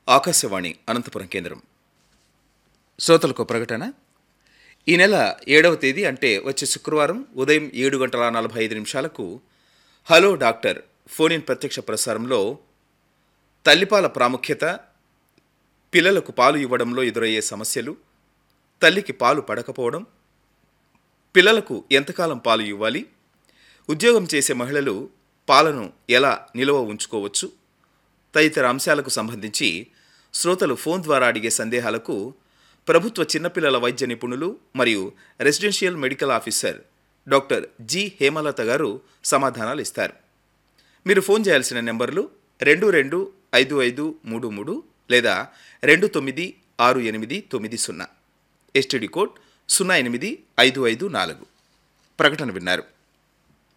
ఆకాశవాణి అనంతపురం కేంద్రం శ్రోతలకు ప్రకటన ఈ నెల ఏడవ తేదీ అంటే వచ్చే శుక్రవారం ఉదయం ఏడు గంటల నలభై ఐదు నిమిషాలకు హలో డాక్టర్ ఫోన్ ఇన్ ప్రత్యక్ష ప్రసారంలో తల్లిపాల ప్రాముఖ్యత పిల్లలకు పాలు ఇవ్వడంలో ఎదురయ్యే సమస్యలు తల్లికి పాలు పడకపోవడం పిల్లలకు ఎంతకాలం పాలు ఇవ్వాలి ఉద్యోగం చేసే మహిళలు పాలను ఎలా నిల్వ ఉంచుకోవచ్చు తదితర అంశాలకు సంబంధించి శ్రోతలు ఫోన్ ద్వారా అడిగే సందేహాలకు ప్రభుత్వ చిన్నపిల్లల వైద్య నిపుణులు మరియు residential medical officer doctor G Hemalatha గారు సమాధానాలు ఇస్తారు మీరు ఫోన్ చేయాల్సిన నెంబర్లు రెండు రెండు ఐదు ఐదు మూడు మూడు లేదా రెండు తొమ్మిది ఆరు ఎనిమిది తొమ్మిది సున్నా ఎస్టీడీ కోడ్ సున్నా ఎనిమిది ఐదు ఐదు నాలుగు ప్రకటన విన్నారు